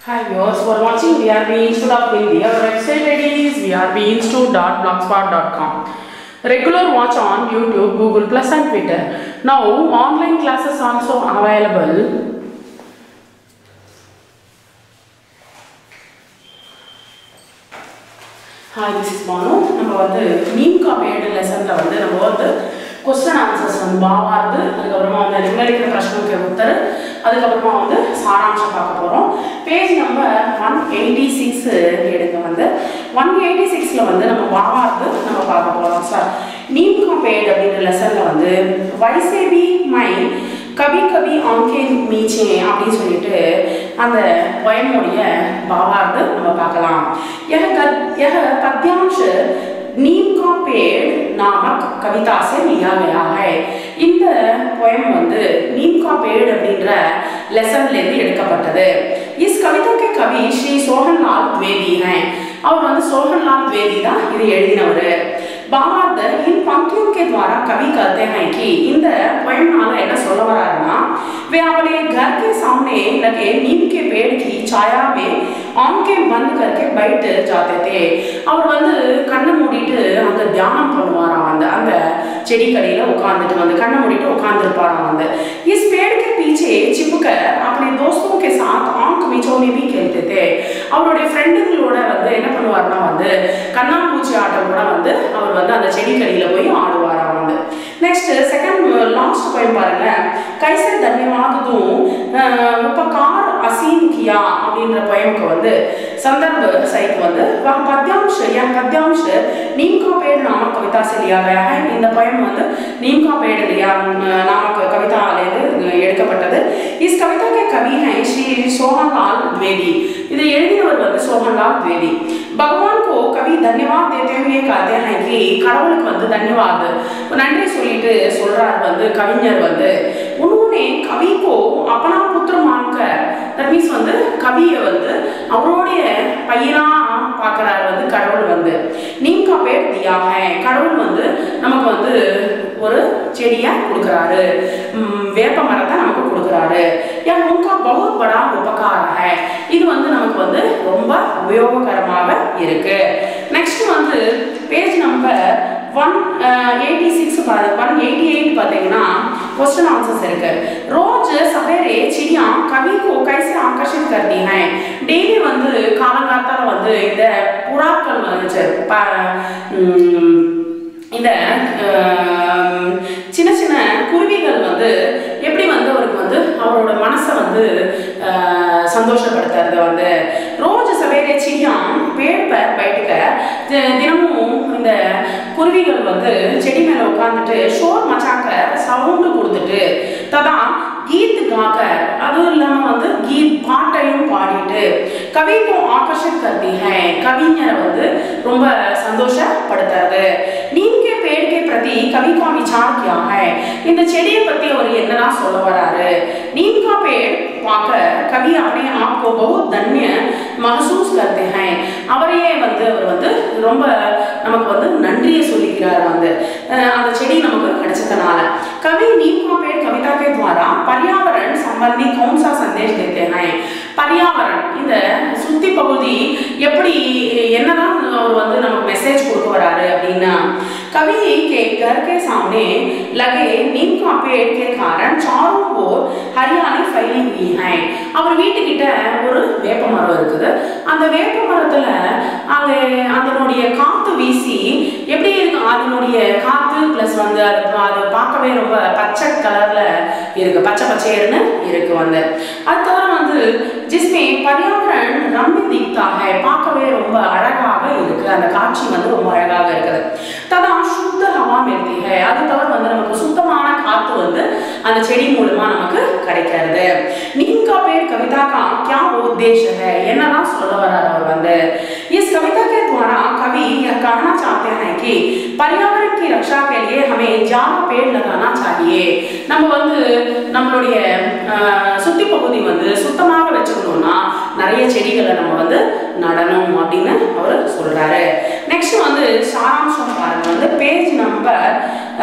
Hi viewers, for watching VRB Institute of Hindi. Our website ID is vrbinstitute.blogspot.com. Regular watch on YouTube, Google Plus and Twitter. Now online classes also available. Hi this is Banu நம்ம வந்து மீன் காப்பேடு லெசனில் வந்து நம்ம வந்து question answers வந்து பாவார்த்து அதுக்கப்புறமா வந்து நிர்ணயிக்கிற பிரச்சனைக்கு உத்தர் அதுக்கப்புறமா வந்து சாராம்சம் பார்க்க போகிறோம் page number one eighty six எடுங்க வந்து ஒன் எயிட்டி சிக்ஸில் வந்து நம்ம பாவார்த்து நம்ம பார்க்க போகிறோம் சார் நீம் காப்பேடு அப்படின்ற லெசனில் வந்து வைசேபி மை கபி கபி ஆங்கே மீச்சே அப்படின்னு சொல்லிட்டு அந்த பொயமுடைய பாவார்த்து நம்ம பார்க்கலாம் यह गद यह पद्यांश नीम का पेड़ नामक कविता से लिया गया है இந்த poem வந்து நீம் கா பேடு அப்படின்ற லெசன்ல இருந்து எடுக்கப்பட்டது இஸ் கவிதா கே கவி ஸ்ரீ சோகன்லால் द्विवेदी हैं அவர் வந்து சோகன்லால் द्विवेदी தான் இதை எழுதினவர் பாவார்த்த इन पंक्तियों के द्वारा कवि कहते हैं कि இந்த पोएमனால என்ன சொல்ல வராருன்னா वे अपने घर के सामने लगे नीम के पेड़ की छाया में आंखें बंद करके बैठ जाते थे அவர் வந்து கண்ணை மூடிட்டு அங்க தியானம் பண்ணுவாராம் அந்த அந்த செடிக்கடியில உட்கார்ந்துட்டு வந்து கண்ணை மூடிட்டு உட்கார்ந்துருப்பாராம் வந்து इस पेड़ के पीछे छिपकर अपने दोस्तों के साथ आंख मिचौने भी खेलते थे அவருடைய ஃப்ரெண்டுங்களோட வந்து என்ன பண்ணுவார்னா வந்து கண்ணாம்பூச்சி ஆட்டம் கூட வந்து அவர் வந்து அந்த செடிக்கடியில போய் ஆடுவாராம் வந்து நெக்ஸ்ட் செகண்ட் லாஸ்ட் போய் பாருங்க கைசே தன்யவாததும் உபகார் அசீம் கியா அப்படின்ற பொயமுக்கு வந்து संदर्भ सहित வந்து वह पद्यांश यह पद्यांश नीम का पेड़ नामक कविता से लिया गया है இந்த poem வந்து नीम का पेड़ लिया नामक கவிதாலேருந்து எடுக்கப்பட்டது इस कविता के कवि हैं श्री सोहनलाल द्विवेदी இதை எழுதினவர் வந்து சோகன்லால் द्विवेदी भगवान को कवि धन्यवाद देते हुए कहते हैं कि கடவுளுக்கு வந்து தன்யவாத் நன்றி சொல்லிட்டு சொல்றார் வந்து கவிஞர் வந்து உன்होंने कवि को अपना पुत्र मानकर தட் மீன்ஸ் வந்து கவியை வந்து அவருடைய பையனா பார்க்குறாரு வந்து கடவுள் வந்து நீங்க பேர் தியாக கடவுள் வந்து நமக்கு வந்து ஒரு செடியை கொடுக்குறாரு வேப்ப மரத்தை நமக்கு கொடுக்குறாரு யா உங்க பகுத் படா உபகார இது வந்து நமக்கு வந்து ரொம்ப உபயோககரமாக இருக்கு நெக்ஸ்ட் வந்து page number one eighty six one eighty eight பார்த்தீங்கன்னா क्वेश्चन आंसर्स இருக்கு रोज सवेरे चिड़िया कवि को कैसे आकर्षित करती हैं டெய்லி வந்து காலங்காத்தால வந்து இந்த புறாக்கள் வந்து இந்த சின்ன சின்ன குருவிகள் வந்து எப்படி வந்து அவருக்கு வந்து அவரோட மனசை வந்து சந்தோஷப்படுத்துறது வந்து ரோஜ் சவேரே சிடியாம் பேர் பர் பயிட்டுக்க தினமும் இந்த குருவிகள் வந்து செடி மேலே உட்காந்துட்டு ஷோர் மச்சாக்க சவுண்டு கொடுத்துட்டு ததா கீத் காக்க அதுவும் இல்லாமல் வந்து கீத் பாட்டையும் பாடிட்டு கவிக்கும் ஆகர்ஷித் கர்த்தி ஹை கவிஞரை வந்து ரொம்ப சந்தோஷப்படுத்துறது நீங்க पेड़ के प्रति कवि का विचार क्या है இந்த செடியை பத்தி அவர் என்னதான் சொல்ல வராரு नीम का पेड़ पाकर कवि अपने आप को बहुत धन्य महसूस करते हैं அவரையே வந்து அவர் வந்து ரொம்ப நமக்கு வந்து நன்றியை சொல்லிக்கிறார் வந்து அந்த செடி நமக்கு கிடைச்சதுனால कवि नीम का पेड़ कविता के द्वारा पर्यावरण संबंधी कौन सा संदेश देते हैं पर्यावरण இந்த சுத்தி பகுதி எப்படி என்னதான் அவர் வந்து நமக்கு மெசேஜ் கொடுக்க வராரு அப்படின்னா कवि के घर के सामने लगे नीम का पेड़ के कारण चारों ओर हरियाली फैली हुई है அவர் வீட்டுக்கிட்ட ஒரு வேப்ப மரம் இருக்குது அந்த வேப்ப மரத்துல அங்க அதனுடைய காத்து வீசி எப்படி இருக்கு அதனுடைய காத்து பிளஸ் வந்து அது அது பார்க்கவே ரொம்ப பச்சை கலர்ல இருக்கு பச்சை பச்சையர்னு இருக்கு வந்து அது தவிர வந்து ஜிஸ்மே பர்யாவரன் ரம்மி திக்தா है பார்க்கவே ரொம்ப அழகாக இருக்கு அந்த காட்சி வந்து ரொம்ப அழகாக இருக்குது ததா சுத்த ஹவா மில்தி है அது தவிர வந்து நமக்கு சுத்தமான காத்து வந்து அந்த செடி மூலமா நமக்கு கிடைக்கிறது நீங்கா பேர் कविता का क्या उद्देश्य है என்னதான் சொல்ல வரார் அவர் வந்து इस कविता के द्वारा कवि यह कहना चाहते हैं कि पर्यावरण की रक्षा के लिए हमें ज्यादा पेड़ लगाना चाहिए நம்ம வந்து நம்மளுடைய சுத்தி பகுதி வந்து சுத்தமாக வச்சுக்கணும்னா நிறைய செடிகளை நம்ம வந்து நடணும் அப்படின்னு அவர் சொல்றாரு நெக்ஸ்ட் வந்து சாராம்சம் பாருங்க வந்து page number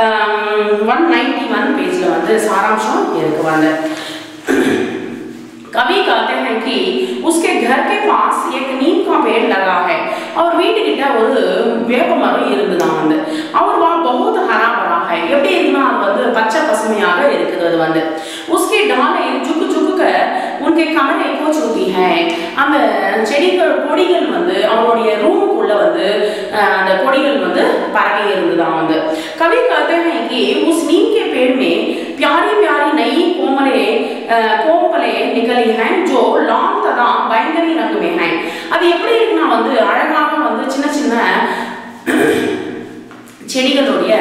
one ninety one பேஜ்ல வந்து சாராம்சம் இருக்கு வந்து कवि कहते हैं कि उसके घर के पास एक नीम का पेड़ लगा है அவர் வீட்டுக்கிட்ட ஒரு வேப்ப மரம் இருந்துதான் வந்து அவர் வா बहुत हरा भरा है எப்படி இருக்குன்னா அது வந்து பச்சை பசுமையாக இருக்குது அது வந்து उसके डाले झुक झुक कर उनके कमरे को छूती है அந்த செடிகள் கொடிகள் வந்து அவருடைய ரூமுக்குள்ள வந்து அஹ், அந்த கொடிகள் வந்து பரவி இருந்துதான் வந்து कवि कहते हैं कि उस नीम के पेड़ में प्यारी प्यारी नई कोमले अह, कोमले निकली हैं जो लाल तथा बैंगनी रंग में हैं அது எப்படி இருக்குன்னா வந்து அழகாக வந்து சின்ன சின்ன செடிகளுடைய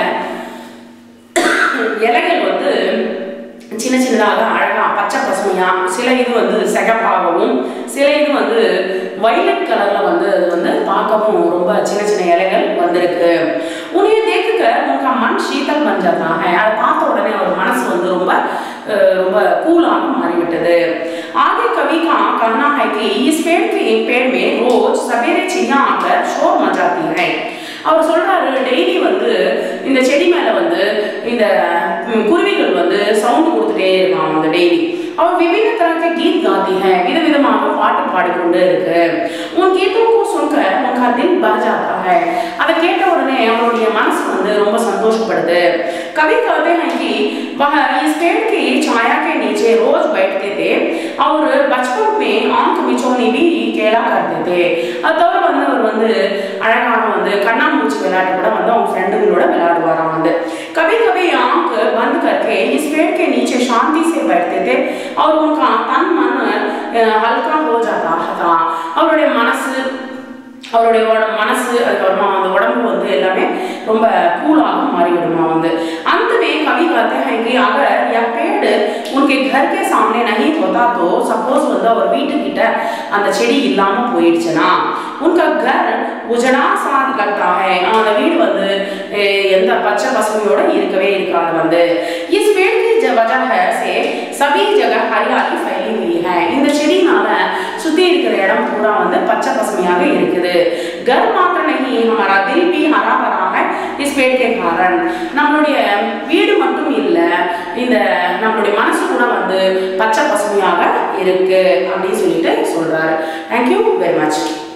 இலைகள் வந்து சின்ன சின்னதாக அழகா பச்சை பசுமையா சில இது வந்து சிகப்பாகவும் சில இது வந்து வைலட் கலர்ல வந்து அது வந்து பார்க்கவும் ரொம்ப சின்ன சின்ன இலைகள் வந்திருக்கு உன்னைய தேக்குக்க உங்க மண் சீதல் பஞ்சாதான் அதை பார்த்த உடனே அவர் மனசு வந்து ரொம்ப அஹ், ரொம்ப கூலாக மாறிவிட்டது आगे कवि का कहना है कि इस पेड़ के एक पेड़ में रोज सवेरे चिड़िया आकर शोर मचाती है அவர் சொல்றாரு டெய்லி வந்து இந்த செடி மேல வந்து இந்த ம், குருவிகள் வந்து சவுண்ட் கொடுத்துட்டே இருக்கான் அந்த டெய்லி அவர் விபிन्न तरह के गीत गाती है விதவிதமாக பாட்டு பாடிக்கொண்டே இருக்கு உன் கீதம் को सुनकर उनका दिल भर जाता है அதை கேட்ட உடனே அவருடைய மனசு வந்து ரொம்ப சந்தோஷப்படுது कवि कहते हैं कि वह इस पेड़ की छाया के नीचे रोज बैठते थे और बचपन में आंख मिचौनी भी खेला करते थे அது தவிர வந்து அவர் வந்து அழகாக வந்து கண்ணாமூச்சி விளையாட்டு கூட வந்து அவங்க ஃப்ரெண்டுகளோட விளையாடுவாராம் வந்து कभी कभी आंख बंद करके इस पेड़ के नीचे शांति से बैठते थे और उनका तन मन अ, हल्का हो जाता था அவருடைய மனசு அவருடைய உட- மனசு அதுக்கப்புறமா அந்த உடம்பு வந்து எல்லாமே ரொம்ப கூலாக மாறிவிடுமா வந்து अंत में कवि कहते हैं कि अगर यह पेड़ उनके घर के सामने नहीं होता तो सपोज வந்து அவர் வீட்டுக்கிட்ட அந்த செடி இல்லாம போயிடுச்சுன்னா उनका घर उजड़ा सा लगता है அந்த வீடு வந்து அஹ், எந்த பச்சை பசுமையோட இருக்கவே இருக்காது வந்து इस पेड़ की ज- वजह है से सभी जगह हरियाली फैली हुई है இந்த செடினால சுத்தி இருக்கிற இடம் பூரா வந்து பச்சை பசுமையாக இருக்குது घर मात्र नहीं हमारा दिल भी हरा भरा है इस पेड़ के कारण நம்மளுடைய வீடு மட்டும் இல்ல இந்த நம்மளுடைய மனசு கூட வந்து பச்சை பசுமையாக இருக்கு அப்படின்னு சொல்லிட்டு சொல்றாரு தேங்க்யூ வெரி மச்